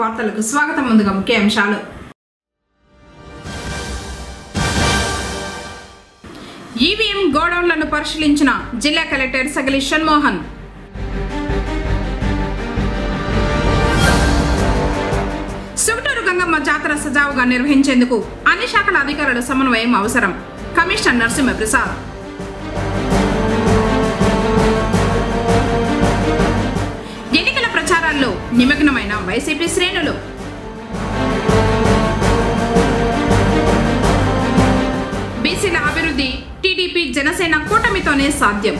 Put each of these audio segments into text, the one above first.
వార్తలకు స్వాగతం ముందుగా ముఖ్య అంశాలు ఈవీఎం గోడౌన్లను పరిశీలించిన జిల్లా కలెక్టర్ సగలి షణ్మోహన్ సుగటూరు గంగమ్మ జాతర సజావుగా నిర్వహించేందుకు అన్ని శాఖల అధికారుల సమన్వయం అవసరం కమిషనర్ నరసింహప్రసాద్ ఎన్నికల ప్రచారాల్లో నిమగ్నమైన వైసీపీ శ్రేణులు బీసీల అభివృద్ధి టీడీపీ జనసేన కూటమితోనే సాధ్యం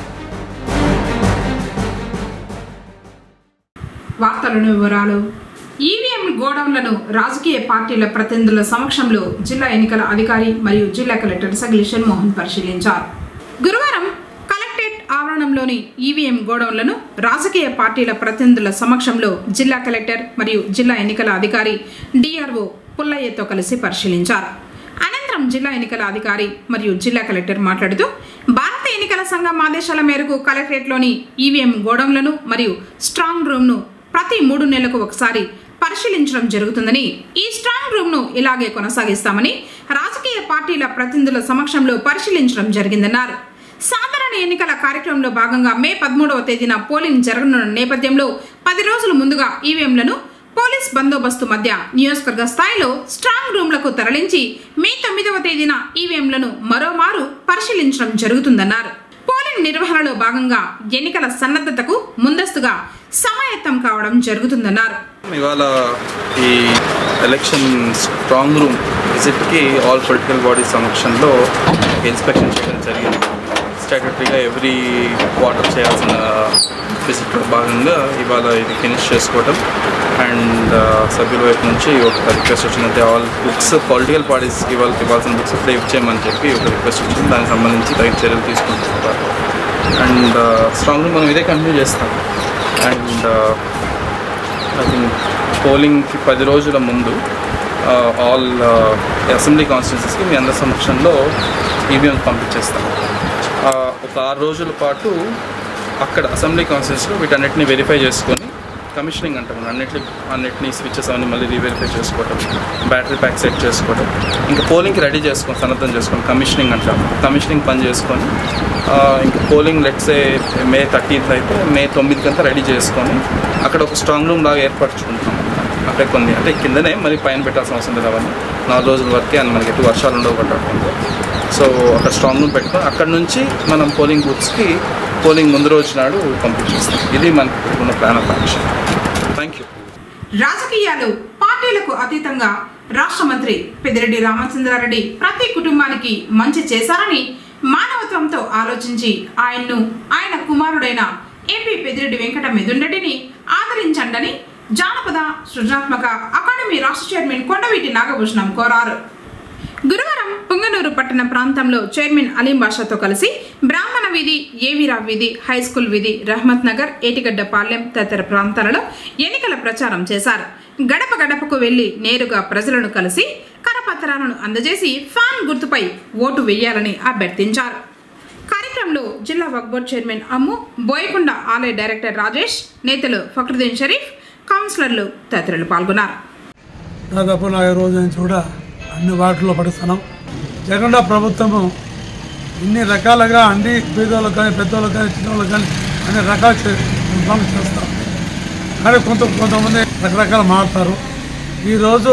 వార్తలను వివరాలు ఈవీఎం గోడౌన్లను రాజకీయ పార్టీల ప్రతినిధుల సమక్షంలో జిల్లా ఎన్నికల అధికారి మరియు జిల్లా కలెక్టర్ సగిలి షణ్మోహన్ పరిశీలించారు గురువారం కలెక్టరేట్ ఆవరణంలోని ఈవీఎం గోడౌన్లను రాజకీయ పార్టీల ప్రతినిధుల సమక్షంలో జిల్లా కలెక్టర్ మరియు జిల్లా ఎన్నికల అధికారి డిఆర్ఓ పుల్లయ్యతో కలిసి పరిశీలించారు అనంతరం జిల్లా ఎన్నికల అధికారి మరియు జిల్లా కలెక్టర్ మాట్లాడుతూ భారత ఎన్నికల సంఘం ఆదేశాల మేరకు కలెక్టరేట్లోని ఈవీఎం గోడౌన్లను మరియు స్ట్రాంగ్ రూమ్ను ప్రతి మూడు నెలలకు ఒకసారి పరిశీలించడం జరుగుతుందని ఈ స్ట్రాంగ్ రూమ్ ను ఇలాగే కొనసాగిస్తామని రాజకీయ పార్టీల ప్రతినిధుల సమక్షంలో పరిశీలించడం జరిగిందన్నారు సాధారణ ఎన్నికల కార్యక్రమంలో భాగంగా మే పదమూడవ తేదీన పోలింగ్ జరగనున్న నేపథ్యంలో పది రోజుల ముందుగా ఈవీఎంలను పోలీస్ బందోబస్తు మధ్య నియోజకవర్గ స్థాయిలో స్ట్రాంగ్ రూమ్లకు తరలించి మే తొమ్మిదవ తేదీన ఈవీఎంలను మరోమారు పరిశీలించడం జరుగుతుందన్నారు పోలింగ్ నిర్వహణలో భాగంగా ఎన్నికల సన్నద్ధతకు ముందస్తుగా సమాయత్తం కావడం జరుగుతుందన్నారు ఇవాళ ఈ ఎలక్షన్ స్ట్రాంగ్ రూమ్ విజిట్కి ఆల్ పొలిటికల్ బాడీస్ సమక్షంలో ఇన్స్పెక్షన్ చేయడం జరిగింది స్టాటరీగా ఎవ్రీ క్వార్టర్ చేయాల్సిన విజిట్లో భాగంగా ఇవాళ ఇది ఫినిష్ చేసుకోవడం అండ్ సభ్యుల వైపు నుంచి ఒక రిక్వెస్ట్ వచ్చిందంటే ఆల్ బుక్స్ పొలిటికల్ పార్టీస్కి వాళ్ళకి ఇవ్వాల్సిన బుక్స్ ఇప్పుడే ఇచ్చేయమని చెప్పి ఒక రిక్వెస్ట్ వచ్చింది దానికి సంబంధించి తగిన చర్యలు తీసుకుంటున్నారు అండ్ స్ట్రాంగ్ రూమ్ మనం ఇదే కంటిన్యూ చేస్తాం అండ్ ఐ థింక్ పోలింగ్కి పది రోజుల ముందు ఆల్ అసెంబ్లీ కాన్స్టిట్యూన్సీస్కి మీ అందరి సమక్షంలో ఈవీఎం పంపించేస్తాం ఆ, ఒక ఆరు రోజుల పాటు అక్కడ అసెంబ్లీ కాన్స్టిట్యూన్సీలో వీటన్నిటిని వెరిఫై చేసుకొని కమిషనింగ్ అంటాం అన్నిటి అన్నిటిని స్విచ్చెస్ అవన్నీ మళ్ళీ రీవెరిఫై చేసుకోవటం బ్యాటరీ ప్యాక్ సెట్ చేసుకోవడం ఇంకా పోలింగ్కి రెడీ చేసుకొని సన్నద్ధం చేసుకొని కమిషనింగ్ అంటాం కమిషనింగ్ పని చేసుకొని ఆ, ఇంకా పోలింగ్ లెట్సే మే థర్టీన్త్ అయితే మే తొమ్మిదికంతా రెడీ చేసుకొని అక్కడ ఒక స్ట్రాంగ్ రూమ్ లాగా ఏర్పరచుకుంటాం అక్కడ కొన్ని అంటే కిందనే మరి పైన పెట్టాల్సిన అవసరం లేదు అవన్నీ నాలుగు రోజుల వరకే అని మనకి ఎటు వర్షాలు ఉండవు పట్టకుండా సో అక్కడ స్ట్రాంగ్ రూమ్ పెట్టుకొని అక్కడ నుంచి మనం పోలింగ్ బూత్స్కి పోలింగ్ ముందు రోజు నాడు పంపించేస్తాం ఇది మనకి ఉన్న plan of action thank you రాజకీయాలు పార్టీలకు అతీతంగా రాష్ట్ర మంత్రి పెద్దిరెడ్డి రామచంద్రారెడ్డి ప్రతి కుటుంబానికి మంచి చేశారని మానవత్వంతో ఆలోచించి ఆయన్ను ఆయన కుమారుడైన ఏపీ పెద్దిరెడ్డి వెంకట మిథున్ ఆదరించండని జానపద సృజనాత్మక అకాడమీ రాష్ట్ర చైర్మన్ కొండవీటి నాగభూషణం కోరారు గురువారం పుంగనూరు పట్టణ ప్రాంతంలో చైర్మన్ అలీం బాషాతో కలిసి బ్రాహ్మణ వీధి ఏవిరా వీధి హై స్కూల్ వీధి రహమత్ నగర్ ఏటిగడ్డ పాలెం తదితర ప్రాంతాలలో ఎన్నికల ప్రచారం చేశారు గడప గడపకు వెళ్లి నేరుగా ప్రజలను కలిసి కరపత్రాలను అందజేసి ఫ్యాన్ గుర్తుపై ఓటు వేయాలని అభ్యర్థించారు కార్యక్రమంలో జిల్లా వక్ బోర్డ్ చైర్మన్ అమ్ము బోయకొండ ఆలయ డైరెక్టర్ రాజేష్ నేతలు ఫక్రుద్దీన్ షరీఫ్ కౌన్సిలర్లు తదితరులు పాల్గొన్నారు దాదాపు నాలుగు రోజుల నుంచి కూడా అన్ని వాటిల్లో పడుతున్నాం జగన్ ప్రభుత్వము ఇన్ని రకాలుగా అన్ని పేదోళ్ళకు కానీ పెద్దోళ్ళకు కానీ చిన్నోళ్ళకు కానీ అన్ని రకాల చే- పనులు చేస్తాం కానీ కొంత కొంతమంది రకరకాల మారుతారు ఈరోజు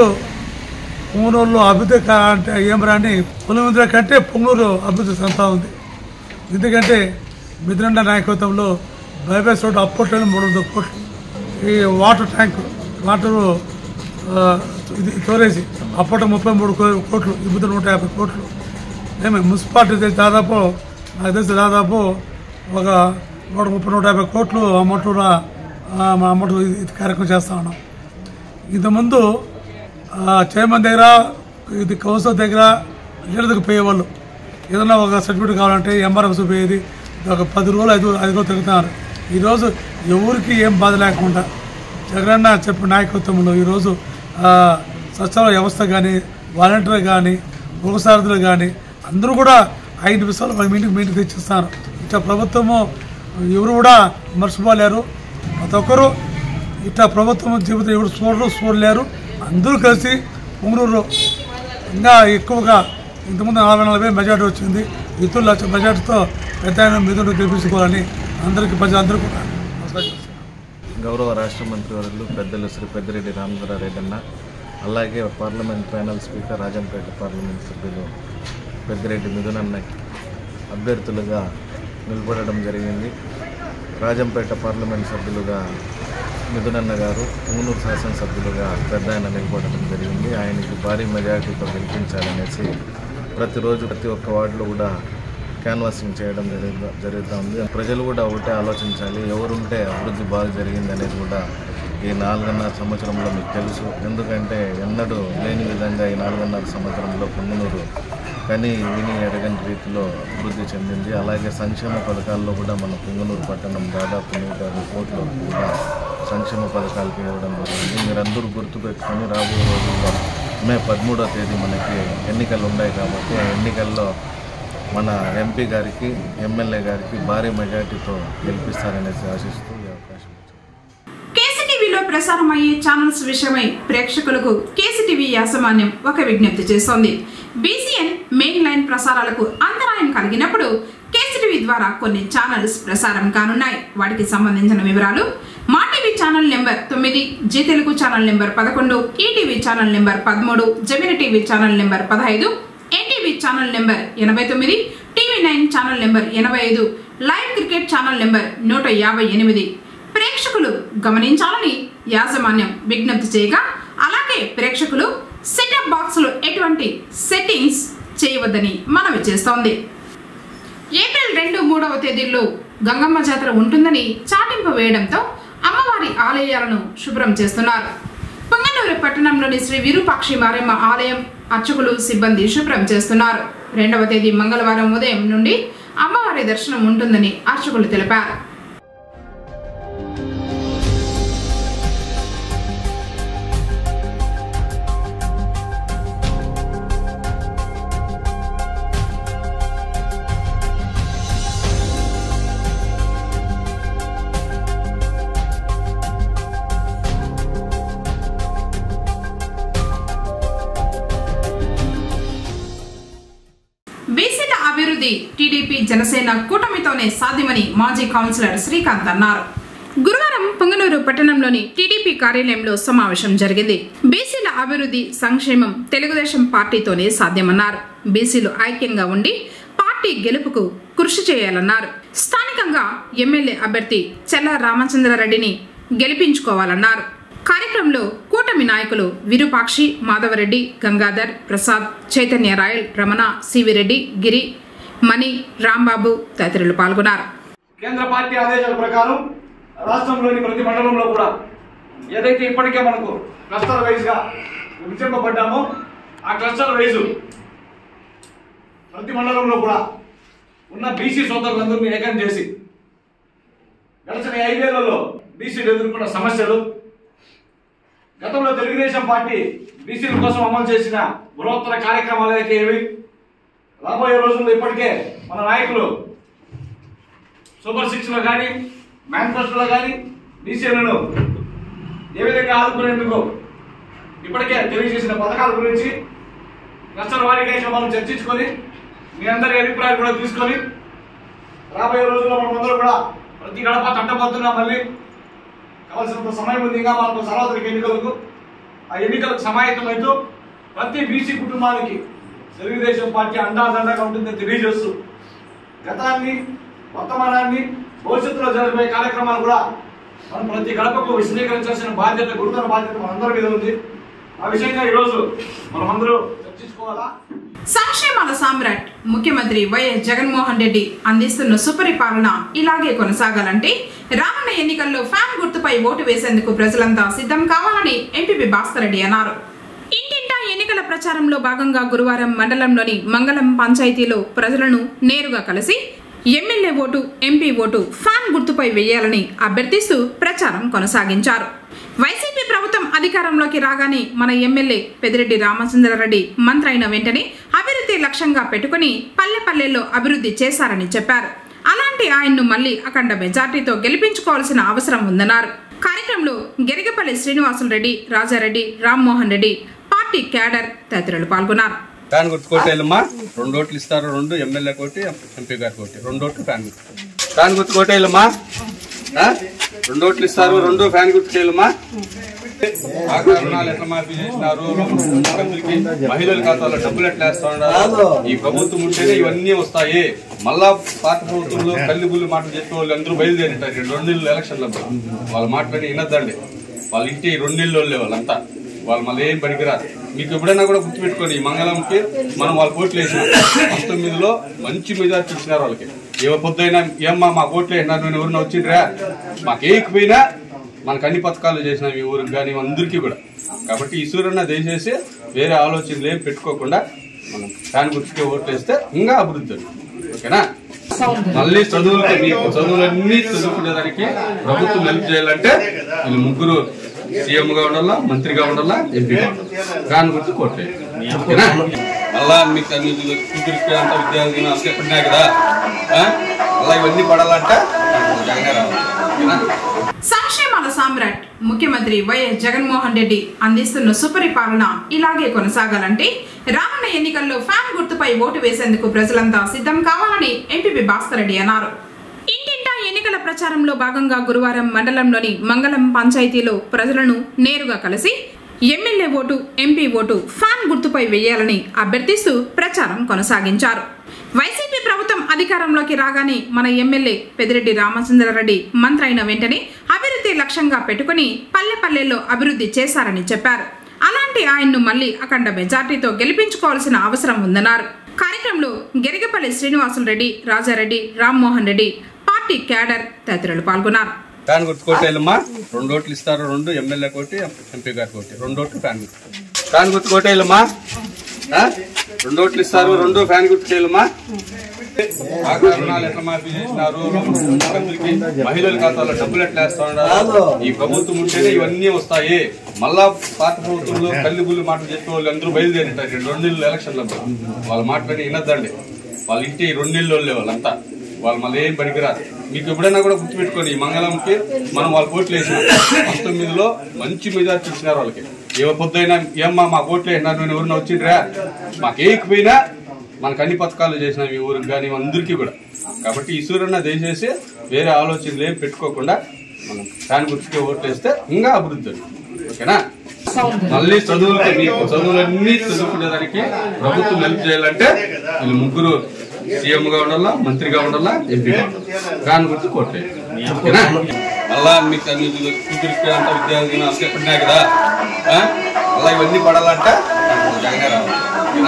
పుంగనూరులో అభివృద్ధి కా- అంటే ఏం రాని పులిముద్ర కంటే పుంగనూరు అభివృద్ధి చెందుతా ఉంది ఎందుకంటే మిత్రండ నాయకత్వంలో బైపాస్ రోడ్ అప్పట్లో మూడు వందల కోట్లు ఈ వాటర్ ట్యాంక్ వాటరు ఆ, ఇది స్టోరేజ్ అప్పట్లో ముప్పై మూడు కో- కోట్లు ఇప్పుడు నూట యాభై కోట్లు మేము మున్సిపాలిటీ అయితే దాదాపు నాకు తెలిసి దాదాపు ఒక నూట ముప్పై నూట యాభై కోట్లు అమౌంట్ కూడా, ఆ, మా అమౌంట్ ఇది- ఇది కార్యక్రమం చేస్తా ఉన్నాం ఇంతకుముందు ఆ, చైర్మన్ దగ్గర ఇది కౌన్సిలర్ దగ్గర లీడర్కి పోయేవాళ్ళు ఏదైనా ఒక సర్టిఫికేట్ కావాలంటే ఎంఆర్ఎఫ్ పోయేది ఒక పది రోజులు ఐదు ఐదు రోజులు తిరుగుతున్నారు ఈరోజు ఎవరికి ఏం బాధ లేకుండా జగనన్న చెప్పిన నాయకత్వంలో ఈరోజు ఆ, సచివాలయ వ్యవస్థ కానీ వాలంటీర్ కానీ గృహసారథులు కానీ అందరూ కూడా ఐదు నిమిషాలు వాళ్ళ ఇంటికి మీ ఇంటికి తెచ్చిస్తారు ఇట్లా ప్రభుత్వము ఎవరు కూడా మర్చిపోలేరు ప్రతి ఒక్కరూ ఇట్లా ప్రభుత్వం జీవితం ఎవరు చూడరు చూడలేరు అందరూ కలిసి పొంగనూరు ఇంకా ఎక్కువగా ఇంతకుముందు నలభై నలభై మెజార్టీ వచ్చింది ఇతరులు లక్ష మెజార్టీతో పెద్ద ఆయన మిథును గెలిపించుకోవాలని అందరికీ ప్రజలందరూ కూడా నమస్కారం చేస్తున్నాను. గౌరవ రాష్ట్ర మంత్రివర్యులు పెద్దలు శ్రీ పెద్దిరెడ్డి రామచంద్రారెడ్డి అన్న అలాగే parliament panel speaker Rajampet parliament సభ్యులు పెద్దిరెడ్డి మిథునన్నకి అభ్యర్థులుగా నిలబడడం జరిగింది రాజంపేట పార్లమెంట్ సభ్యులుగా మిథునన్న గారు పుంగనూరు శాసనసభ్యులుగా పెద్ద ఆయన నిలబడడం జరిగింది ఆయనకి భారీ మెజారిటీతో గెలిపించాలనేసి ప్రతిరోజు ప్రతి ఒక్క వార్డులో కూడా క్యాన్వాసింగ్ చేయడం జరుగుతూ జరుగుతూ ఉంది ప్రజలు కూడా ఒకటే ఆలోచించాలి ఎవరుంటే అభివృద్ధి బాగా జరిగింది అనేది కూడా ఈ నాలుగున్నర సంవత్సరంలో మీకు తెలుసు ఎందుకంటే ఎన్నడూ లేని విధంగా ఈ నాలుగున్నర సంవత్సరంలో పొంగునూరు కానీ విని ఎరగని రీతిలో అభివృద్ధి చెందింది అలాగే సంక్షేమ పథకాల్లో కూడా మన పొంగునూరు పట్టణం దాదాపు నూట యాభై కోట్లు కూడా సంక్షేమ పథకాలకి ఇవ్వడం జరిగింది మీరందరూ గుర్తుపెట్టుకొని రాబోయే రోజుల్లో మే పదమూడో తేదీ మనకి ఎన్నికలు ఉన్నాయి కాబట్టి ఆ ఎన్నికల్లో మన ఎంపీ గారికి ఎమ్మెల్యే గారికి భారీ మెజార్టీతో గెలిపిస్తారనేసి ఆశిస్తూ ఈ అవకాశం ఇచ్చారు కేసీటీవీలో ప్రసారం అయ్యే ఛానల్స్ విషయమై ప్రేక్షకులకు కేసీటీవీ యాజమాన్యం ఒక విజ్ఞప్తి చేస్తోంది బీసీఎన్ మెయిన్ లైన్ ప్రసారాలకు అంతరాయం కలిగినప్పుడు కేసీటీవీ ద్వారా కొన్ని ఛానల్స్ ప్రసారం కానున్నాయి వాటికి సంబంధించిన వివరాలు మా టీవీ ఛానల్ నెంబర్ తొమ్మిది జీ తెలుగు ఛానల్ నెంబర్ పదకొండు ఈటీవీ ఛానల్ నెంబర్ పదమూడు జమిని టీవీ ఛానల్ నెంబర్ పదహైదు ఎన్టీవీ ఛానల్ నెంబర్ ఎనభై తొమ్మిది టీవీ నైన్ ఛానల్ నెంబర్ ఎనభై ఐదు లైవ్ క్రికెట్ ఛానల్ నెంబర్ నూట యాభై ఎనిమిది ప్రేక్షకులు గమనించాలని యాజమాన్యం విజ్ఞప్తి చేయగా అలాగే ప్రేక్షకులు సెటప్ బాక్స్లో ఎటువంటి సెట్టింగ్స్ చేయవద్దని మనవి చేస్తోంది ఏప్రిల్ రెండు మూడవ తేదీల్లో గంగమ్మ జాతర ఉంటుందని చాటింపు వేయడంతో అమ్మవారి ఆలయాలను శుభ్రం చేస్తున్నారు పొంగనూరు పట్టణంలోని శ్రీ విరూపాక్షి మారమ్మ ఆలయం అర్చకులు సిబ్బంది శుభ్రం చేస్తున్నారు రెండవ తేదీ మంగళవారం ఉదయం నుండి అమ్మవారి దర్శనం ఉంటుందని అర్చకులు తెలిపారు బీసీల అభివృద్ధి టీడీపీ జనసేన కూటమితోనే సాధ్యమని మాజీ కౌన్సిలర్ శ్రీకాంత్ అన్నారు గురువారం పొంగనూరు పట్టణంలోని టీడీపీ కార్యాలయంలో సమావేశం జరిగింది బీసీల అభివృద్ధి సంక్షేమం తెలుగుదేశం పార్టీతోనే సాధ్యమన్నారు బీసీలు ఐక్యంగా ఉండి పార్టీ గెలుపుకు కృషి చేయాలన్నారు స్థానికంగా ఎమ్మెల్యే అభ్యర్థి చెల్ల రామచంద్రారెడ్డిని గెలిపించుకోవాలన్నారు కార్యక్రమంలో కూటమి నాయకులు విరూపాక్షి మాధవరెడ్డి గంగాధర్ ప్రసాద్ చైతన్య రాయల్ రమణ సివిరెడ్డి గిరి మణి రాంబాబు తదితరులు పాల్గొన్నారు కేంద్ర పార్టీ ఆదేశాల ప్రకారం రాష్ట్రంలోని ప్రతి మండలంలో కూడా ఏదైతే ఇప్పటికే మనకు క్లస్టర్ వైజ్ గా విభజింపబడ్డామో ఆ క్లస్టర్ వైజ్ ప్రతి మండలంలో కూడా ఉన్న బీసీ సోదరులందరినీ ఏకం చేసి గడిచిన ఐదేళ్లలో బీసీలు ఎదుర్కొన్న సమస్యలు గతంలో తెలుగుదేశం పార్టీ బీసీల కోసం అమలు చేసిన బృహత్తర కార్యక్రమాలు అయితే ఏవి రాబోయే రోజుల్లో ఇప్పటికే మన నాయకులు సూపర్ సిక్స్ లో కానీ మేనిఫెస్టోలో కానీ బీసీలను ఏ విధంగా ఆదుకునేందుకు ఇప్పటికే తెలియజేసిన పథకాల గురించి నష్టల వారీగా ఇంకా మనం చర్చించుకొని మీ అందరి అభిప్రాయాలు కూడా తీసుకొని రాబోయే రోజుల్లో మనం అందరూ కూడా ప్రతి గడప తట్టబోతున్నా మళ్ళీ కావాల్సినంత సమయం ఉంది ఇంకా మనకు సార్వత్రిక ఎన్నికలకు ఆ ఎన్నికలకు సమాయత్తమవుతూ ప్రతి బీసీ కుటుంబానికి తెలుగుదేశం పార్టీ అండాదండగా ఉంటుందని తెలియజేస్తూ గతాన్ని వర్తమానాన్ని భవిష్యత్తులో జరిగే కార్యక్రమాలు కూడా మనం ప్రతి గడపకు విశదీకరించాల్సిన బాధ్యత గురుతర బాధ్యత మనందరి మీద ఉంది ఆ విషయంగా ఈరోజు మనమందరూ చర్చించుకోవాలా సంక్షేమాల సామ్రాట్ ముఖ్యమంత్రి వైఎస్ జగన్మోహన్ రెడ్డి అందిస్తున్న సుపరిపాలన ఇలాగే కొనసాగాలంటే రానున్న ఎన్నికల్లో ఫ్యాన్ గుర్తుపై ఓటు వేసేందుకు ప్రజలంతా సిద్ధం కావాలని ఎంపీపీ భాస్కర్ రెడ్డి అన్నారు ఇంటింటా ఎన్నికల ప్రచారంలో భాగంగా గురువారం మండలంలోని మంగళం పంచాయతీలో ప్రజలను నేరుగా కలిసి MLA vote MP vote fan గుర్తుపై వేయాలని అభ్యర్థిస్తూ ప్రచారం కొనసాగించారు వైసీపీ ప్రభుత్వం అధికారంలోకి రాగానే మన ఎమ్మెల్యే పెదిరెడ్డి రామచంద్రారెడ్డి మంత్రి అయిన వెంటనే అభివృద్ధి లక్ష్యంగా పెట్టుకుని పల్లె పల్లెల్లో అభివృద్ధి చేశారని చెప్పారు అలాంటి ఆయన్ను మళ్ళీ అఖండ మెజార్టీతో గెలిపించుకోవాల్సిన అవసరం ఉందన్నారు కార్యక్రమంలో గెరిగపల్లి శ్రీనివాసులు రెడ్డి రాజారెడ్డి రామ్మోహన్ రెడ్డి పార్టీ క్యాడర్ తదితరులు పాల్గొన్నారు ఫ్యాన్ గుర్తు కోటేలమ్మా రెండు ఓట్లు ఇస్తారు రెండు ఎమ్మెల్యే కోటి ఎంపీ గారి కోటి రెండు ఓట్లు ఫ్యాన్ గుర్తు ఫ్యాన్ గుర్తు కోటేలమ్మా ఆ? రెండు ఓట్లు ఇస్తారు రెండు ఫ్యాన్ గుర్తు చేయాలమ్మా ఆ కారణాలు ఎట్లా మాఫీ చేసినారు మంత్రికి మహిళల ఖాతాలో డబ్బులు ఎట్లా వేస్తా ఉన్నారు ఈ ప్రభుత్వం ఉంటేనే ఇవన్నీ వస్తాయి మళ్ళా పాత ప్రభుత్వంలో కళ్ళు గుళ్ళు మాటలు చెప్పే వాళ్ళు అందరూ బయలుదేరింటారు ఈ రెండు నెలలు ఎలక్షన్లప్పుడు వాళ్ళ మాట విని వినద్దండి వాళ్ళ ఇంటి రెండు నెలలు వాళ్ళే వాళ్ళంతా వాళ్ళు మళ్ళీ ఏం పనికిరారు మీకు ఎప్పుడైనా కూడా గుర్తుపెట్టుకోండి ఈ మంగళంకి మనం వాళ్ళ ఓట్లు వేసినాం పంతొమ్మిదిలో మంచి మెజార్టీ ఇచ్చినారు వాళ్ళకి ఏ పొద్దుైనా ఏమ్మా మా ఓట్లు వేసినారు నేను ఎవరిని వచ్చిండ్రా మాకు ఏకపోయినా మనకు అన్ని పథకాలు చేసినాం ఈ ఊరికి కానీ అందరికీ కూడా కాబట్టి ఈ సూర్యన్న దయచేసి వేరే ఆలోచనలు ఏం పెట్టుకోకుండా మనం ఫ్యాన్ గుర్తుకే ఓట్లు వేస్తే ఇంకా అభివృద్ధి జరుగుతుంది. ఓకేనా మళ్ళీ చదువులకి మీకు చదువులన్నీ చదువుకునేదానికి ప్రభుత్వం హెల్ప్ చేయాలంటే వీళ్ళు ముగ్గురు సీఎం గా ఉండాలా మంత్రిగా ఉండాలా ఎంపీగా ఉండాలా దాని గురించి కోట్లేదు ఓకేనా మళ్ళా మీకు అన్ని కూతురికి అంత విద్యార్థి అంత పడినా కదా ఆ? మళ్ళా ఇవన్నీ పడాలంటే జగనే రావాలి ఓకేనా సంక్షేమాల సామ్రాట్ ముఖ్యమంత్రి వైఎస్ జగన్మోహన్ రెడ్డి అందిస్తున్న సుపరిపాలన ఇలాగే కొనసాగాలంటే రానున్న ఎన్నికల్లో ఫ్యాన్ గుర్తుపై ఓటు వేసేందుకు ప్రజలంతా సిద్ధం కావాలని ఎంపీ భాస్కర్ రెడ్డి అన్నారు ఇంటింటా ఎన్నికల ప్రచారంలో భాగంగా గురువారం మండలంలోని మంగళం పంచాయతీలో ప్రజలను నేరుగా కలిసి MLA vote MP vote fan గుర్తుపై వేయాలని అభ్యర్థిస్తూ ప్రచారం కొనసాగించారు వైసీపీ ప్రభుత్వం అధికారంలోకి రాగానే మన ఎమ్మెల్యే పెదిరెడ్డి రామచంద్రారెడ్డి మంత్రి అయిన వెంటనే అభివృద్ధి లక్ష్యంగా పెట్టుకుని పల్లె పల్లెల్లో అభివృద్ధి చేశారని చెప్పారు అలాంటి ఆయన్ను మళ్లీ అఖండ మెజార్టీతో గెలిపించుకోవాల్సిన అవసరం ఉందన్నారు కార్యక్రమంలో గెరిగపల్లి శ్రీనివాసులు రెడ్డి రాజారెడ్డి రామ్మోహన్ రెడ్డి పార్టీ క్యాడర్ తదితరులు పాల్గొన్నారు ఫ్యాన్ గుర్తు కోటేలమ్మా రెండు ఓట్లు ఇస్తారు రెండు ఎమ్మెల్యే కోటి ఎంపీ గారి కోటి రెండు ఓట్లు ఫ్యాన్ గుర్తు ఫ్యాన్ గుర్తు కోటేలమ్మా ఆ? రెండు ఓట్లు ఇస్తారు రెండు ఫ్యాన్ గుర్తు చేయాలమ్మా ఆ కారణాలు ఎట్లా మాఫీ చేసినారు మంత్రికి మహిళల ఖాతాలో డబ్బులు ఎట్లా వేస్తా ఉన్నారు ఈ ప్రభుత్వం ఉంటేనే ఇవన్నీ వస్తాయి మళ్ళా పాత ప్రభుత్వంలో కళ్ళు గుళ్ళు మాటలు చెప్పే వాళ్ళు అందరూ బయలుదేరింటారు ఈ రెండు నెలలు ఎలక్షన్లప్పుడు వాళ్ళ మాట విని వినద్దండి వాళ్ళ ఇంటి రెండు నెలలు వాళ్ళే వాళ్ళంతా వాళ్ళు మళ్ళీ ఏం పనికిరారు మీకు ఎప్పుడైనా కూడా గుర్తుపెట్టుకోండి ఈ మంగళంకి మనం వాళ్ళ ఓట్లు వేసినాం పంతొమ్మిదిలో మంచి మెజార్టీ ఇచ్చినారు వాళ్ళకి ఏ పొద్దుైనా ఏమ్మా మా ఓట్లు వేసినారు నేను ఎవరిని వచ్చిండ్రా మాకు ఏకపోయినా మనకు అన్ని పథకాలు చేసినాం ఈ ఊరికి కానీ అందరికీ కూడా కాబట్టి ఈ సూర్యన్న దయచేసి వేరే ఆలోచనలు ఏం పెట్టుకోకుండా మనం ఫ్యాన్ గుర్తుకే ఓట్లు వేస్తే ఇంకా అభివృద్ధి జరుగుతుంది. ఓకేనా మళ్ళీ చదువులకి మీకు చదువులన్నీ చదువుకునేదానికి ప్రభుత్వం హెల్ప్ చేయాలంటే వీళ్ళు ముగ్గురు సీఎం గా ఉండాలా మంత్రిగా ఉండాలా ఎంపీగా ఉండాలా దాని గురించి కోట్లేదు ఓకేనా మళ్ళా మీకు అన్ని కూతురికి అంత విద్యార్థి అంత పడినా కదా ఆ? మళ్ళా ఇవన్నీ పడాలంటే జగనే రావాలి ఓకేనా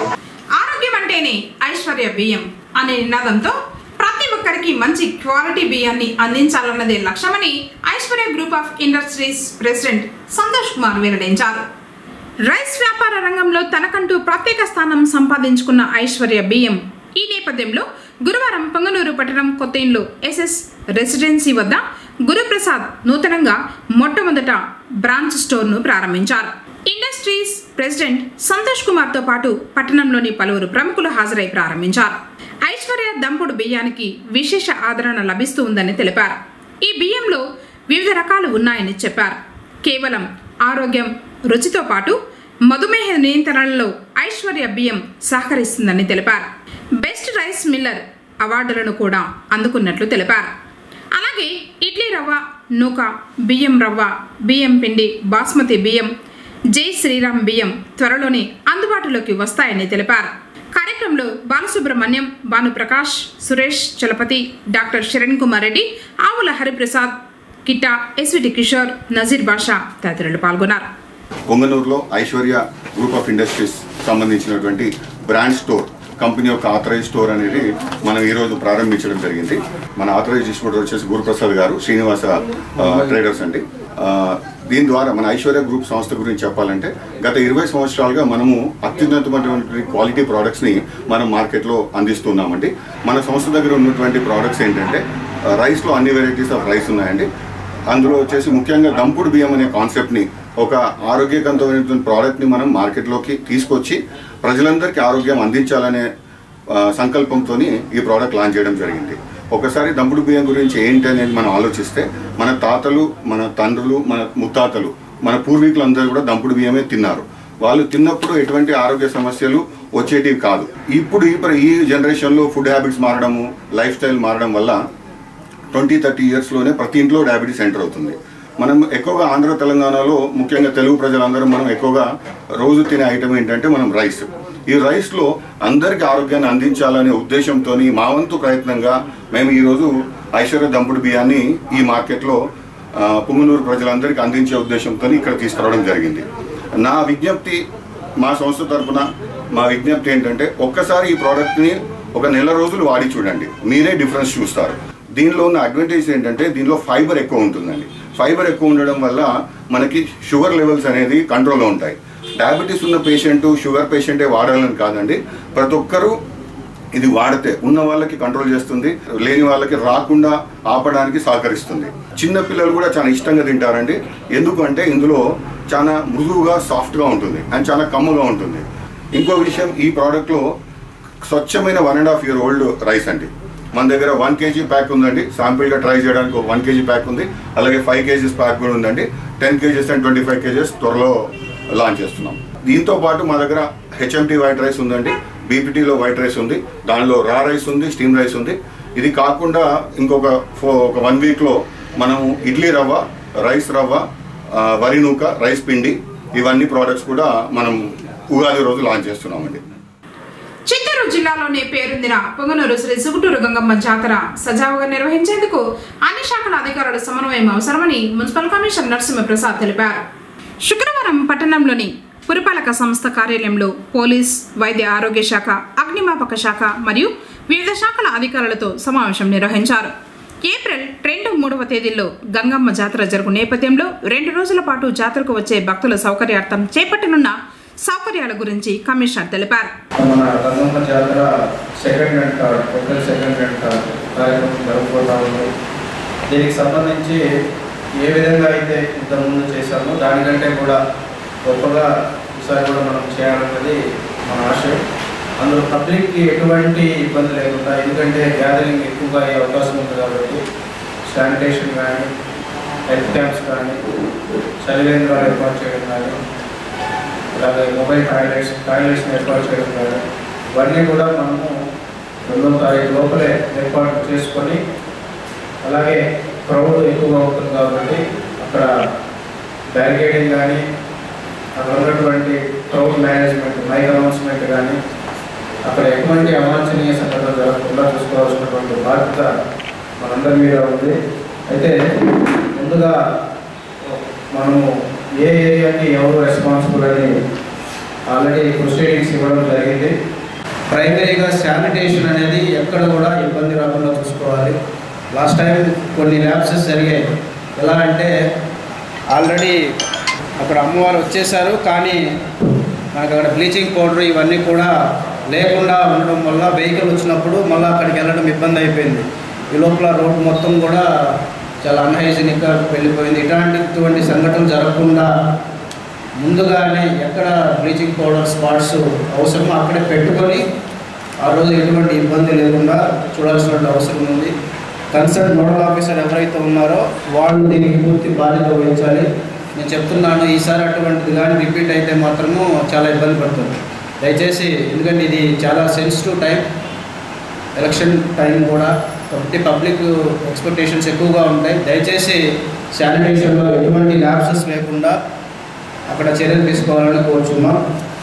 ఆరోగ్యం అంటేనే ఐశ్వర్య బియ్యం అనే నినాదంతో ప్రతి ఒక్కరికి మంచి క్వాలిటీ బియ్యాన్ని అందించాలన్నదే లక్ష్యమని Aishwarya group of industries president Santosh Kumar వెల్లడించారు రైస్ వ్యాపార రంగంలో తనకంటూ ప్రత్యేక స్థానం సంపాదించుకున్న ఐశ్వర్య బియ్యం ఈ నేపథ్యంలో గురువారం పొంగనూరు పట్టణం కొత్తయింట్లో ఎస్ఎస్ రెసిడెన్సీ వద్ద గురుప్రసాద్ నూతనంగా మొట్టమొదట బ్రాంచ్ స్టోర్ను ప్రారంభించారు ఇండస్ట్రీస్ ప్రెసిడెంట్ సంతోష్ కుమార్తో పాటు పట్టణంలోని పలువురు ప్రముఖులు హాజరై ప్రారంభించారు ఐశ్వర్య దంపుడు బియ్యానికి విశేష ఆదరణ లభిస్తూ ఉందని తెలిపారు ఈ బియ్యంలో వివిధ రకాలు ఉన్నాయని చెప్పారు కేవలం ఆరోగ్యం రుచితో పాటు మధుమేహ నియంత్రణలో ఐశ్వర్య బియ్యం సహకరిస్తుందని తెలిపారు బెస్ట్ రైస్ మిల్లర్ అవార్డులను కూడా అందుకున్నట్లు తెలిపారు అలాగే ఇడ్లీ రవ్వ నూక బియ్యం రవ్వ బియ్యం పిండి బాస్మతి బియ్యం జై శ్రీరామ్ బియ్యం త్వరలోనే అందుబాటులోకి వస్తాయని తెలిపారు కార్యక్రమంలో బాలసుబ్రహ్మణ్యం భానుప్రకాష్ సురేష్ చలపతి డాక్టర్ శరణ్ కుమార్ రెడ్డి ఆవుల హరిప్రసాద్ కిట్టా ఎస్విటి కిషోర్ నజీర్ బాషా తదితరులు పాల్గొన్నారు పొంగనూరులో ఐశ్వర్య గ్రూప్ ఆఫ్ ఇండస్ట్రీస్ సంబంధించినటువంటి బ్రాండ్ స్టోర్ కంపెనీ యొక్క ఆథరైజ్ స్టోర్ అనేది మనం ఈ రోజు ప్రారంభించడం జరిగింది మన ఆథరైజ్ డిస్ట్రిబ్యూటర్ వచ్చేసి గురుప్రసాద్ గారు శ్రీనివాస ఆ, ట్రేడర్స్ అండి ఆ, దీని ద్వారా మన ఐశ్వర్య గ్రూప్ సంస్థ గురించి చెప్పాలంటే గత ఇరవై సంవత్సరాలుగా మనము అత్యున్నతమైనటువంటి క్వాలిటీ ప్రోడక్ట్స్ని మనం మార్కెట్లో అందిస్తున్నామండి మన సంస్థ దగ్గర ఉన్నటువంటి ప్రోడక్ట్స్ ఏంటంటే ఆ, రైస్లో అన్ని వెరైటీస్ ఆఫ్ రైస్ ఉన్నాయండి అందులో వచ్చేసి ముఖ్యంగా దంపుడు బియ్యం అనే కాన్సెప్ట్ని ఒక ఆరోగ్యవంతమైనటువంటి ప్రోడక్ట్ని మనం మార్కెట్లోకి తీసుకొచ్చి ప్రజలందరికీ ఆరోగ్యం అందించాలనే ఆ, సంకల్పంతో ఈ ప్రోడక్ట్ లాంచ్ చేయడం జరిగింది ఒకసారి దంపుడు బియ్యం గురించి ఏంటి అనేది మనం ఆలోచిస్తే మన తాతలు మన తండ్రులు మన ముత్తాతలు మన పూర్వీకులందరూ కూడా దంపుడు బియ్యమే తిన్నారు వాళ్ళు తిన్నప్పుడు ఎటువంటి ఆరోగ్య సమస్యలు వచ్చేటివి కాదు ఇప్పుడు ఈ ప్ర- ఈ జనరేషన్లో ఫుడ్ హ్యాబిట్స్ మారడము లైఫ్ స్టైల్ మారడం వల్ల ట్వంటీ థర్టీ ఇయర్స్లోనే ప్రతి ఇంట్లో డయాబెటీస్ ఎంటర్ అవుతుంది మనం ఎక్కువగా ఆంధ్ర తెలంగాణలో ముఖ్యంగా తెలుగు ప్రజలందరం మనం ఎక్కువగా రోజు తినే ఐటమ్ ఏంటంటే మనం రైస్ ఈ రైస్లో అందరికీ ఆరోగ్యాన్ని అందించాలనే ఉద్దేశంతో మా వంతు ప్రయత్నంగా మేము ఈరోజు ఐశ్వర్య దంపుడు బియ్యాన్ని ఈ మార్కెట్లో ఆ, పుంగనూరు ప్రజలందరికీ అందించే ఉద్దేశంతో ఇక్కడ తీసుకురావడం జరిగింది నా విజ్ఞప్తి మా సంస్థ తరపున మా విజ్ఞప్తి ఏంటంటే ఒక్కసారి ఈ ప్రోడక్ట్ని ఒక నెల రోజులు వాడి చూడండి మీరే డిఫరెన్స్ చూస్తారు దీనిలో ఉన్న అడ్వాంటేజ్ ఏంటంటే దీనిలో ఫైబర్ ఎక్కువ ఉంటుందండి ఫైబర్ ఎక్కువ ఉండడం వల్ల మనకి షుగర్ లెవెల్స్ అనేది కంట్రోల్లో ఉంటాయి డయాబెటీస్ ఉన్న పేషెంట్ షుగర్ పేషెంటే వాడాలని కాదండి ప్రతి ఒక్కరూ ఇది వాడితే ఉన్న వాళ్ళకి కంట్రోల్ చేస్తుంది లేని వాళ్ళకి రాకుండా ఆపడానికి సహకరిస్తుంది చిన్న పిల్లలు కూడా చాలా ఇష్టంగా తింటారండి ఎందుకంటే ఇందులో చాలా మృదువుగా సాఫ్ట్గా ఉంటుంది అండ్ చాలా కమ్మగా ఉంటుంది ఇంకో విషయం ఈ ప్రోడక్ట్లో స్వచ్ఛమైన one and half year old rice అండి మన దగ్గర వన్ కేజీ ప్యాక్ ఉందండి శాంపిల్గా ట్రై చేయడానికి ఒక వన్ కేజీ ప్యాక్ ఉంది అలాగే ఫైవ్ కేజీస్ ప్యాక్ కూడా ఉందండి ten KGs and twenty five KGs త్వరలో లాంచ్ చేస్తున్నాం దీంతో పాటు మా దగ్గర హెచ్ఎంటీ వైట్ రైస్ ఉందండి బీపీటీలో వైట్ రైస్ ఉంది దానిలో రా రైస్ ఉంది స్టీమ్ రైస్ ఉంది ఇది కాకుండా ఇంకొక ఫో ఒక వన్ వీక్లో మనం ఇడ్లీ రవ్వ రైస్ రవ్వ ఆ, వరి నూక రైస్ పిండి ఇవన్నీ ప్రోడక్ట్స్ కూడా మనం ఉగాది రోజు లాంచ్ చేస్తున్నామండి చిత్తూరు జిల్లాలోనే పేరొందిన పొంగనూరు శ్రీ సుగుటూరు గంగమ్మ జాతర సజావుగా నిర్వహించేందుకు అన్ని శాఖల అధికారుల సమన్వయం అవసరమని మున్సిపల్ కమిషనర్ నరసింహప్రసాద్ తెలిపారు శుక్రవారం పట్టణంలోని పురపాలక సంస్థ కార్యాలయంలో పోలీస్ వైద్య ఆరోగ్య శాఖ అగ్నిమాపక శాఖ మరియు వివిధ శాఖల అధికారులతో సమావేశం నిర్వహించారు ఏప్రిల్ రెండు మూడవ తేదీల్లో గంగమ్మ జాతర జరుగు నేపథ్యంలో రెండు రోజుల పాటు జాతరకు వచ్చే భక్తుల సౌకర్యార్థం చేపట్టనున్న సౌకర్యాల గురించి కమిషనర్ తెలిపారు మన గంగమ్మ జాతర second and third April second and third కార్యక్రమం జరుపుకుంటా ఉంది దీనికి సంబంధించి ఏ విధంగా అయితే ఇంతకుముందు చేశామో దానికంటే కూడా గొప్పగా ఈసారి కూడా మనం చేయాలన్నది మన ఆశయం అందులో పబ్లిక్కి ఎటువంటి ఇబ్బంది లేకుండా ఎందుకంటే గ్యాదరింగ్ ఎక్కువగా అయ్యే అవకాశం ఉంది కాబట్టి శానిటేషన్ కానీ హెల్త్ క్యాంప్స్ కానీ చలివేంద్రాలు ఏర్పాటు చేయడం కానీ అలాగే మొబైల్ టాయిలెట్స్ టాయిలెట్స్ని ఏర్పాటు చేయడం కానీ ఇవన్నీ కూడా మనము రెండో తారీఖు లోపలే ఏర్పాటు చేసుకొని అలాగే క్రౌడ్ ఎక్కువగా ఉంటుంది కాబట్టి అక్కడ బ్యారికేడింగ్ కానీ అక్కడ ఉన్నటువంటి క్రౌడ్ మేనేజ్మెంట్ మైక్ అనౌన్స్మెంట్ కానీ అక్కడ ఎటువంటి అవాంఛనీయ సంఘటనలు జరగకుండా చూసుకోవాల్సినటువంటి బాధ్యత మనందరి మీద ఉంది అయితే ముందుగా మనము ఏ ఏరియాకి ఎవరు రెస్పాన్సిబుల్ అని ఆల్రెడీ ప్రొసీడింగ్స్ ఇవ్వడం జరిగింది ప్రైమరీగా శానిటేషన్ అనేది ఎక్కడ కూడా ఇబ్బంది రాకుండా చూసుకోవాలి లాస్ట్ టైం కొన్ని ల్యాబ్సెస్ జరిగాయి ఎలా అంటే ఆల్రెడీ అక్కడ అమ్మవారు వచ్చేసారు కానీ మనకు అక్కడ బ్లీచింగ్ పౌడర్ ఇవన్నీ కూడా లేకుండా ఉండడం వల్ల వెహికల్ వచ్చినప్పుడు మళ్ళీ అక్కడికి వెళ్ళడం ఇబ్బంది అయిపోయింది ఈ లోపల రోడ్ మొత్తం కూడా చాలా అన్హైజీనిక్గా వెళ్ళిపోయింది ఇట్లాంటి సంఘటనలు జరగకుండా ముందుగానే ఎక్కడ బ్లీచింగ్ పౌడర్ స్పాట్స్ అవసరమో అక్కడే పెట్టుకొని ఆ రోజు ఎటువంటి ఇబ్బంది లేకుండా చూడాల్సిన అవసరం ఉంది కన్సర్న్ నోడల్ ఆఫీసర్ ఎవరైతే ఉన్నారో వాళ్ళు దీనికి పూర్తి బాధ్యత వహించాలి నేను చెప్తున్నాను ఈసారి అటువంటిది కానీ రిపీట్ అయితే మాత్రము చాలా ఇబ్బంది పడుతుంది దయచేసి ఎందుకంటే ఇది చాలా సెన్సిటివ్ టైం ఎలక్షన్ టైం కూడా కాబట్టి పబ్లిక్ ఎక్స్పెక్టేషన్స్ ఎక్కువగా ఉంటాయి దయచేసి శానిటేషన్లో ఎటువంటి ల్యాబ్సెస్ లేకుండా అక్కడ చర్యలు తీసుకోవాలని కోరుచున్నాం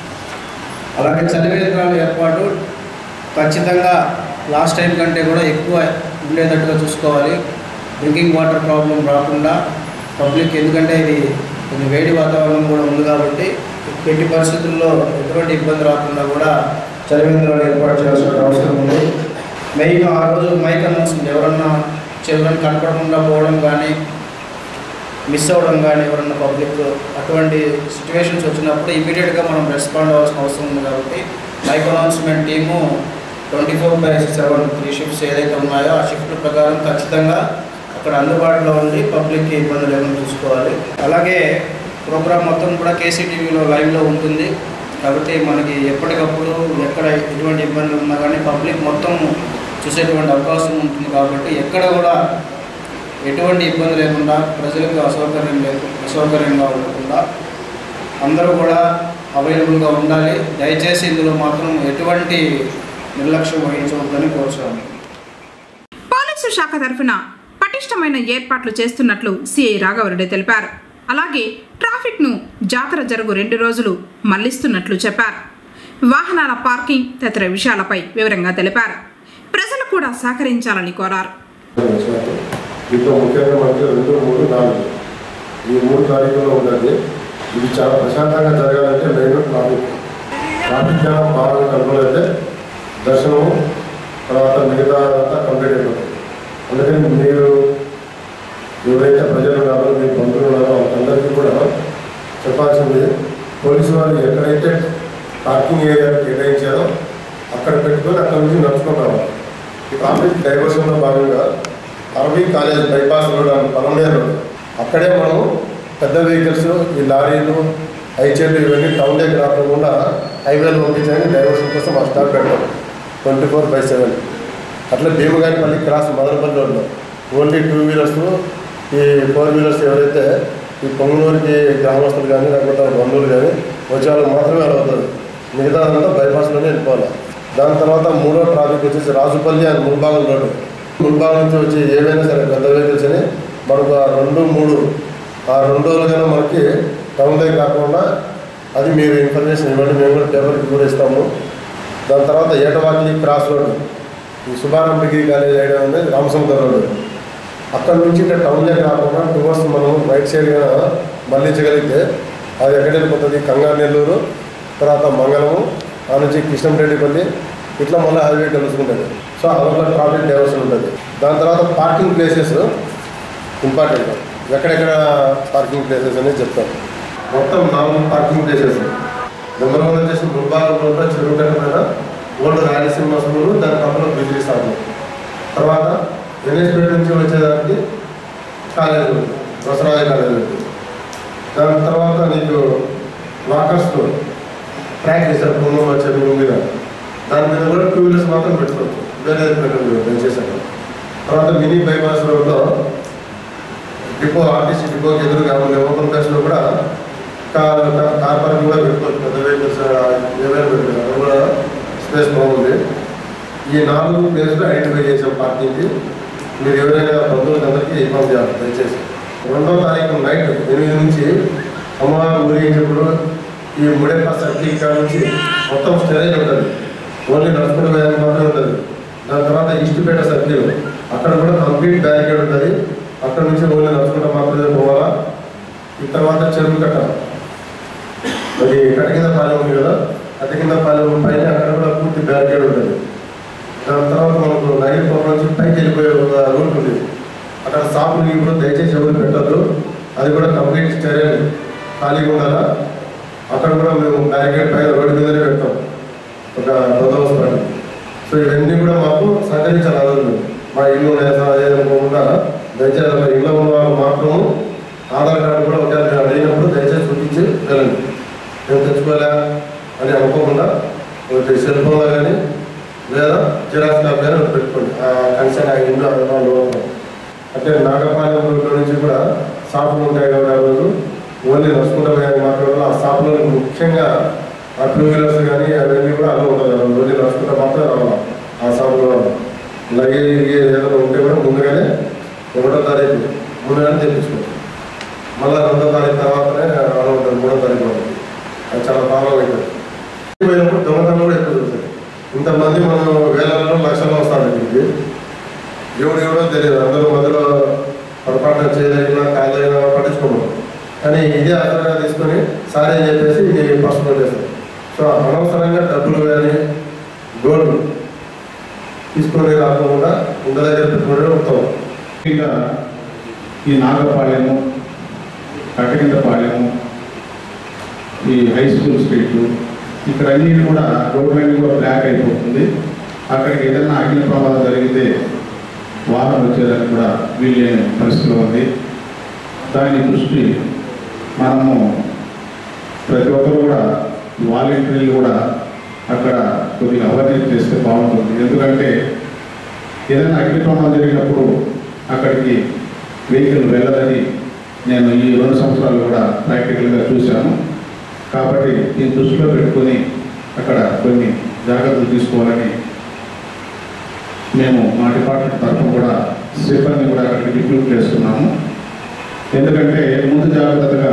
అలాగే చలివేంద్రాల ఏర్పాటు ఖచ్చితంగా లాస్ట్ టైం కంటే కూడా ఎక్కువ ఉండేటట్టుగా చూసుకోవాలి డ్రింకింగ్ వాటర్ ప్రాబ్లం రాకుండా పబ్లిక్ ఎందుకంటే ఇది కొంచెం వేడి వాతావరణం కూడా ఉంది కాబట్టి ఎట్టి పరిస్థితుల్లో ఎటువంటి ఇబ్బంది రాకుండా కూడా చలివేంద్రాలు ఏర్పాటు చేయాల్సిన అవసరం ఉంది మెయిన్ ఆ రోజు మైక్ అనౌన్స్మెంట్ ఎవరన్నా చిల్డ్రన్ కనపడకుండా పోవడం కానీ మిస్ అవ్వడం కానీ ఎవరన్నా పబ్లిక్ అటువంటి సిచ్యువేషన్స్ వచ్చినప్పుడు ఇమీడియట్గా మనం రెస్పాండ్ అవ్వాల్సిన అవసరం ఉంది కాబట్టి mic announcement team twenty four by seven three shifts ఏదైతే ఉన్నాయో ఆ షిఫ్ట్ ప్రకారం ఖచ్చితంగా అక్కడ అందుబాటులో ఉండి పబ్లిక్కి ఇబ్బంది లేకుండా చూసుకోవాలి అలాగే ప్రోగ్రామ్ మొత్తం కూడా కేసీటీవీలో లైవ్లో ఉంటుంది కాబట్టి మనకి ఎప్పటికప్పుడు ఎక్కడ ఎటువంటి ఇబ్బంది ఉన్నా కానీ పబ్లిక్ మొత్తం చూసేటువంటి అవకాశం ఉంటుంది కాబట్టి ఎక్కడ కూడా ఎటువంటి ఇబ్బంది లేకుండా ప్రజలకు అసౌకర్యం లేకు అసౌకర్యంగా ఉండకుండా అందరూ కూడా అవైలబుల్గా ఉండాలి దయచేసి ఇందులో మాత్రం ఎటువంటి నిర్లక్ష్యం వహించవద్దని కోరుతున్నాను పోలీసు శాఖ తరఫున పటిష్టమైన ఏర్పాట్లు చేస్తున్నట్లు సిఐ రాఘవరెడ్డి తెలిపారు అలాగే ట్రాఫిక్ను జాతర జరుగు రెండు రోజులు మళ్లిస్తున్నట్లు చెప్పారు వాహనాల పార్కింగ్ తదితర విషయాలపై వివరంగా తెలిపారు ప్రజలు కూడా సహకరించాలని కోరారు దీంట్లో ముఖ్యంగా మనకి రెండు మూడు నాలుగు ఈ మూడు తారీఖుల్లో ఉన్నది ఇది చాలా ప్రశాంతంగా జరగాలంటే మెయిన్ ట్రాఫిక్ ట్రాఫిక్ జామ్ బాగా కంట్రోల్ అయితే దర్శనం తర్వాత మిగతా అంతా కంప్లీట్ అయిపోతుంది అందుకని మీరు ఎవరైతే ప్రజలు ఉన్నారో మీ బంధువులు ఉన్నారో వాళ్ళందరికీ కూడా చెప్పాల్సింది పోలీసు వాళ్ళు ఎక్కడైతే పార్కింగ్ ఏరియా కేటాయించారో అక్కడ పెట్టుకొని అక్కడ నుంచి నడుచుకుంటూ రావాలి ఈ ట్రాఫిక్ డైవర్షన్లో భాగంగా అరవీ కాలేజ్ బైపాస్ రోడ్ అని పలమే రోడ్ అక్కడే మనం పెద్ద వెహికల్స్ ఈ లారీలు ఐచేలు ఇవన్నీ టౌన్లోకి రాకుండా హైవేలు పంపించడానికి డైవర్షన్ కోసం ఆ స్టాప్ పెట్టాం ట్వంటీ ఫోర్ బై సెవెన్ అట్లా భీమగానిపల్లి క్రాస్ మదనపల్లి రోడ్లో ఓన్లీ టూ వీలర్స్ ఈ ఫోర్ వీలర్స్ ఎవరైతే ఈ పొంగనూరుకి గ్రామస్తులు కానీ లేకపోతే బంధువులు కానీ వచ్చే వాళ్ళకి మాత్రమే అవుతుంది మిగతా అంతా బైపాస్లోనే వెళ్ళిపోవాలి దాని తర్వాత మూడో ట్రాఫిక్ వచ్చేసి రాజుపల్లి అండ్ ముల్బాగం రోడ్డు ముల్బాగం నుంచి వచ్చి ఏవైనా సరే పెద్ద వెహికల్స్ అని మనకు ఆ రెండు మూడు ఆ రెండు రోజులుగానే మనకి టౌన్లోకి కాకుండా అది మీరు ఇన్ఫర్మేషన్ ఇవ్వండి మేము కూడా పేపర్కి కూడా ఇస్తాము దాని తర్వాత ఏటవాకి క్రాస్ రోడ్ ఈ సుబ్బారాం డిగ్రీ కాలేజ్ ఐడియా ఉంది రామసముద్ర రోడ్ అక్కడ నుంచి ఇట్లా టౌన్లోకి రాకుండా టువర్డ్స్ మనం రైట్ సైడ్గా మళ్ళించగలిగితే అది ఎక్కడ వెళ్ళిపోతుంది కంగారు నెల్లూరు తర్వాత మంగళము ఆ నుంచి కృష్ణంరెడ్డిపల్లి ఇట్లా మళ్ళీ హైవే కలుసుకుంటుంది సో అదొక ట్రాఫిక్ డైవర్షన్ ఉంటుంది దాని తర్వాత పార్కింగ్ ప్లేసెస్ ఇంపార్టెంట్ ఎక్కడెక్కడ పార్కింగ్ ప్లేసెస్ అనేది చెప్తాను మొత్తం నాలుగు పార్కింగ్ ప్లేసెస్ నెంబర్ వన్ వచ్చేసి ముల్బాగ్ రోడ్లో చెరువు కట్ట మీద ఓల్డ్ రాయలసీమ స్కూల్ దాని పక్కన బిజిలీ సాగు తర్వాత ఎన్ఎస్పేట నుంచి వచ్చేదానికి కాలేజ్ ఉంది వసరాయ కాలేజ్ ఉంది దాని తర్వాత నీకు వాకర్స్ ట్రాక్ చేశారు పొంగం వచ్చే మీద దాని మీద కూడా టూ వీలర్స్ మాత్రం పెట్టుకోవచ్చు వేరే పెట్టలేదు దయచేసాను తర్వాత మినీ బైపాస్ రోడ్లో డిపో ఆర్టీసీ డిపోకి ఎదురుగా ఉండే ఓపెన్ ప్లేస్లో కూడా కార్ కార్ పార్కింగ్ కూడా పెట్టుకోవచ్చు పెద్ద వెహికల్స్ ఏమైనా పెట్టుకోవచ్చు అక్కడ కూడా స్పేస్ బాగుంది ఈ నాలుగు ప్లేస్లో ఐడెంటిఫై చేసాం పార్కింగ్కి మీరు ఎవరైనా బంధువులకు అందరికీ ఇన్ఫామ్ చేయాలి దయచేసి రెండో తారీఖు నైట్ ఎనిమిది నుంచి అమ్మవారు ఊరేగించినప్పుడు ఈ ముడేపా సర్కిల్ కాడ నుంచి మొత్తం స్టేరేజ్ ఉంటుంది ఓన్లీ నడుచుకుంటూ వేయాలని మాత్రమే ఉంటుంది దాని తర్వాత ఈస్ట్పేట సర్కిల్ అక్కడ కూడా కంప్లీట్ బ్యారికేడ్ ఉంటుంది అక్కడ నుంచి ఓన్లీ నడుచుకుంటూ మాత్రమే పోవాలా ఈ తర్వాత చెరువు కట్ట మరి కట్ట కింద పాలెం ఉంది కదా కట్ట కింద పాలెం పైన అక్కడ కూడా పూర్తి బ్యారికేడ్ ఉంటుంది దాని తర్వాత మనకు నైట్ ప్రోగ్రామ్ నుంచి పైకి వెళ్ళిపోయే ఒక రూట్ ఉంది అక్కడ షాపులు ఇప్పుడు దయచేసి ఎవరు పెట్టద్దు అది కూడా కంప్లీట్ స్టైల్ ఖాళీగా ఉండాలా అక్కడ కూడా మేము బ్యారికేడ్ పైన రోడ్డు మీదనే పెడతాం ఒక బందోబస్తు పని సో ఇవన్నీ కూడా మాకు సహకరించాలి అందరూ మా ఇల్లు అనుకోకుండా దయచేసి అలా ఇల్లు ఉన్న వాళ్ళు మాత్రం ఆధార్ కార్డు కూడా ఒకవేళ మీరు అడిగినప్పుడు దయచేసి చూపించి వెళ్ళండి మేము తెచ్చుకోలే అని అనుకోకుండా ఒకటి సెల్ ఫోన్లో కానీ లేదా జిరాక్స్ కాపీ కానీ ఒకటి పెట్టుకోండి ఆ కన్సర్న్ ఆ ఇల్లు అందుబాటులో ఉంటుంది. అంటే నాగపాలెం రోడ్డు నుంచి కూడా షాపులు ఉంటాయి కాబట్టి ఆ రోజు ఓన్లీ నడుచుకుంటూ పోయాక మాత్రం ఆ షాపులో ముఖ్యంగా ఆ టూ వీలర్స్ కానీ అవన్నీ కూడా అలా ఉంటుంది ఆ రోజు నడుచుకుంటూ మాత్రం రావాలి ఆ షాపులో లగేజ్ ఏదైనా ఉంటే కూడా ముందుగానే ఒకటో తారీఖు ముందుగానే తెప్పించుకోవచ్చు మళ్ళీ రెండో తారీఖు తర్వాతనే అలా ఉంటుంది మూడో తారీఖు వరకు అది చాలా ప్రాబ్లం అవుతుంది పోయినప్పుడు దొంగతనం కూడా ఎక్కువ జరుగుతుంది ఇంతమంది మనం వేలలో లక్షల్లో వస్తాడు ఇక్కడికి ఎవడు ఎవడో తెలియదు అందరూ మధ్యలో పొరపాటున చేయదగిన కాయదగిన పట్టించుకోము కానీ ఇదే ఆధారంగా తీసుకొని సారీ అని చెప్పేసి ఇది ఫస్ట్ చేస్తారు సో అనవసరంగా డబ్బులు కానీ గోల్డ్ తీసుకొని రాకుండా ఇంత దగ్గర పెట్టుకోవడం ఉత్తమం ఇక ఈ నాగపాలెము కట్టకిందపాలెము ఈ హై స్కూల్ స్ట్రీట్ ఇక్కడ అన్ని కూడా రోడ్లన్నీ కూడా బ్లాక్ అయిపోతుంది అక్కడికి ఏదైనా అగ్ని ప్రమాదం జరిగితే వాహనం వచ్చేదానికి కూడా వీలైన పరిస్థితిలో ఉంది దాని దృష్టి మనము ప్రతి ఒక్కరు కూడా వాలంటీర్లు కూడా అక్కడ కొద్దిగా అవేర్నెస్ చేస్తే బాగుంటుంది ఎందుకంటే ఏదైనా అగ్ని ప్రమాదం జరిగినప్పుడు అక్కడికి వెహికల్ వెళ్ళదని నేను ఈ రెండు సంవత్సరాలు కూడా ప్రాక్టికల్గా చూశాను కాబట్టి దీన్ని దృష్టిలో పెట్టుకొని అక్కడ కొన్ని జాగ్రత్తలు తీసుకోవాలని మేము మా డిపార్ట్మెంట్ తరఫున కూడా సిబ్బంది కూడా అక్కడికి రిక్రూట్ చేస్తున్నాము ఎందుకంటే ముందు జాగ్రత్తగా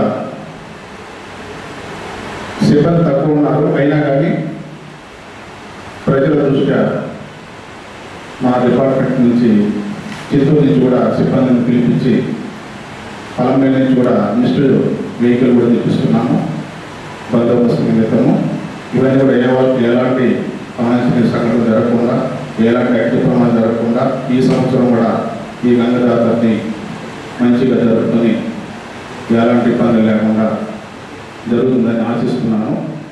సిబ్బంది తక్కువ ఉన్నారు అయినా కానీ ప్రజల దృష్ట్యా మా డిపార్ట్మెంట్ నుంచి చిత్తూరు నుంచి కూడా సిబ్బందిని పిలిపించి పలంబే నుంచి కూడా మిస్టర్ వెహికల్ కూడా తెప్పిస్తున్నాము బందోబస్తు నిమిత్తము ఇవన్నీ కూడా ఏ వాళ్ళకి ఎలాంటి అవాంఛనీయ సంఘటన జరగకుండా ఎలాంటి అగ్ని ప్రమాదం జరగకుండా ఈ సంవత్సరం కూడా ఈ గంగ జాతరని మంచిగా జరుపుకొని ఎలాంటి ఇబ్బంది లేకుండా జరుగుతుందని ఆశిస్తున్నాను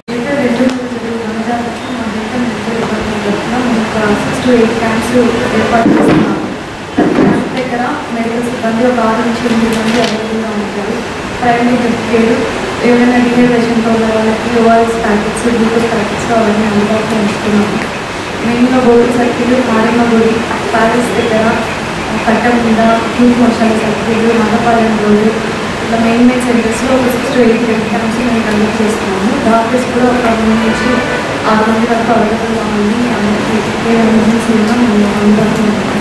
సిక్స్ టు ఎయిట్ క్యాంప్స్ ఏర్పాటు చేస్తున్నాము ప్రతి క్యాంప్ దగ్గర మెడికల్ సిబ్బంది ఒక ఆరు నుంచి ఎనిమిది మంది అవైలబుల్గా ఉంటారు ప్రైమరీ హెల్త్ కేర్ ఏదైనా డిహైడ్రేషన్తో ఉన్న వాళ్ళకి ఓఆర్ఎస్ ప్యాకెట్స్ గ్లూకోజ్ ప్యాకెట్స్ అవన్నీ అందుబాటులో ఉంచుతున్నాము మెయిన్గా గోల్డ్ సర్కిల్ మారేమ గుడి ప్యాలెస్ దగ్గర కట్ట మీద క్యూట్ మోషాల సర్కిల్ మదపాలెం రోడ్డు ఇట్లా మెయిన్ మెయిన్ సెంటర్స్లో ఒక six to eight health camps మేము కండక్ట్ చేస్తున్నాము డాక్టర్స్ కూడా ఒక మూడు నుంచి ఆరు మంది వరకు అవైలబుల్గా ఉంది అందరికీ ఏ ఎమర్జెన్సీ ఉన్నా మేము అందుబాటులో ఉంటాము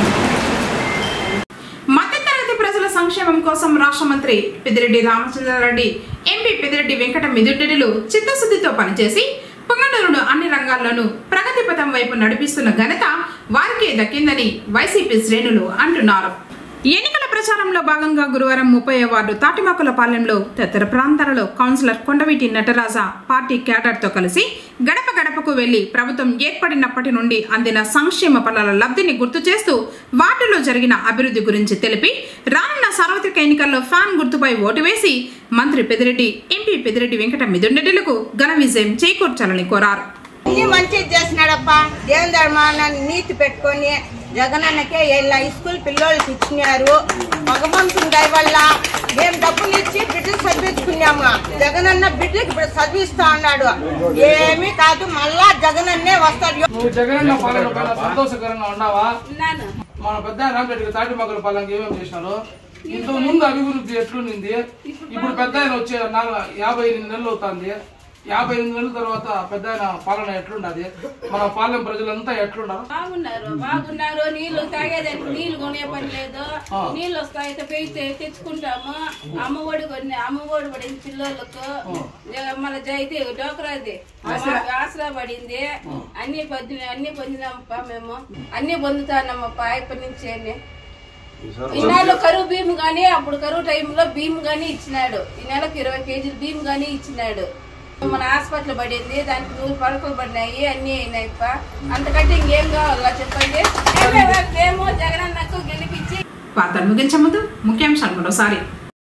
మధ్యతరగతి ప్రజల సంక్షేమం కోసం రాష్ట్ర మంత్రి పెద్దిరెడ్డి రామచంద్రారెడ్డి ఎంపీ పెద్దిరెడ్డి వెంకట మిదురెడ్డిలు చిత్తశుద్ధితో పనిచేసి పొంగనూరును అన్ని రంగాల్లోనూ ప్రగతి పథం వైపు నడిపిస్తున్న ఘనత వారికే దక్కిందని వైసీపీ శ్రేణులు అంటున్నారు ఎన్నికల ప్రచారంలో భాగంగా గురువారం ముప్పై వార్డు తాటిమాకులపాలెంలో తదితర ప్రాంతాలలో కౌన్సిలర్ కొండవీటి నటరాజ పార్టీ క్యాడర్తో కలిసి గడప గడపకు వెళ్లి ప్రభుత్వం ఏర్పడినప్పటి నుండి అందిన సంక్షేమ ఫలాల లబ్ధిని గుర్తు చేస్తూ వార్డులో జరిగిన అభివృద్ధి గురించి తెలిపి రానున్న సార్వత్రిక ఎన్నికల్లో ఫ్యాన్ గుర్తుపై ఓటు వేసి మంత్రి పెదిరెడ్డి ఎంపీ పెదిరెడ్డి వెంకట మిదుండెడ్డిలకు ఘన విజయం చేకూర్చాలని కోరారు ఈ మంచిది చేసినాడప్ప దేవుని ధర్మాన్ని నీతి పెట్టుకొని జగనన్నకే ఇలా స్కూల్ పిల్లోళ్ళకి ఇచ్చినారు మగవంశం దయ వల్ల మేము డబ్బులు ఇచ్చి బిడ్డలు చదివించుకున్నాము జగనన్న బిడ్డకి ఇప్పుడు చదివిస్తా అన్నాడు ఏమీ కాదు మళ్ళా జగనన్నే వస్తాడు నువ్వు జగనన్న పాలన పైన సంతోషకరంగా ఉన్నావా మన పెద్ద రామరెడ్డి తాటి మొక్కల పాలనకి ఏమేమి చేసినారు ఇంతకు ముందు అభివృద్ధి ఎట్లుంది ఇప్పుడు పెద్ద ఆయన వచ్చే నాలుగు యాభై ఎనిమిది నెలలు అవుతుంది యాభై ఎనిమిది నెలల తర్వాత పెద్ద ఆయన పాలన ఎట్లుండదు మన పాలెం ప్రజలంతా ఎట్లున్నారు బాగున్నారు బాగున్నారు నీళ్లు తాగేదానికి నీళ్లు కొనే పని లేదు ఆ. నీళ్లు వస్తాయితే పోయితే తెచ్చుకుంటాము అమ్మఒడి కొన్ని అమ్మఒడి పడింది పిల్లలకు జ- మన జైతే డోకరాది ఆసరా. ఆసరా పడింది అన్ని పొందిన అన్ని పొందినామప్ప మేము అన్ని పొందుతానమ్మప్ప ఇప్పటి నుంచి అన్ని ఈ నెల కరువు భీమ్ గానీ అప్పుడు కరువు టైంలో భీమ్ గానీ ఇచ్చినాడు ఈ నెలకు ఇరవై కేజీలు భీమ్ గానీ ఇచ్చినాడు మన హాస్పిటల్ పడింది దానికి నూరు పడకలు పడినాయి అన్ని అయినాయి అప్ప. అంతకంటే ఇంకేం కావాలా చెప్పండి మేము జగనన్నకు గెలిపించి వార్తలు ముగించే ముందు ముఖ్యాంశాలు మరోసారి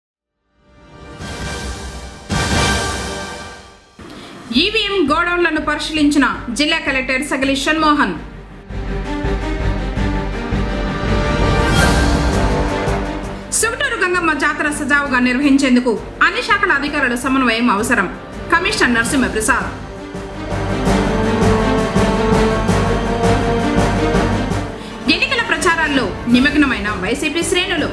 ఈవీఎం గోడౌన్లను పరిశీలించిన జిల్లా కలెక్టర్ సగలి షణ్మోహన్ సుగటూరు గంగమ్మ జాతర సజావుగా నిర్వహించేందుకు అన్ని శాఖల అధికారుల సమన్వయం అవసరం కమిషనర్ నరసింహప్రసాద్ ఎన్నికల ప్రచారాల్లో నిమగ్నమైన వైసీపీ శ్రేణులు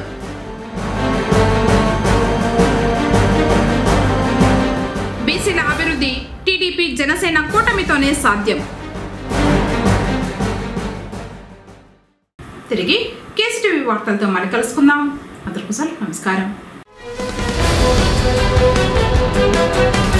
బీసీల అభివృద్ధి టీడీపీ జనసేన కూటమితోనే సాధ్యం తిరిగి కేసీటీవీ వార్తలతో మళ్ళీ కలుసుకుందాం అందరికీ నమస్కారం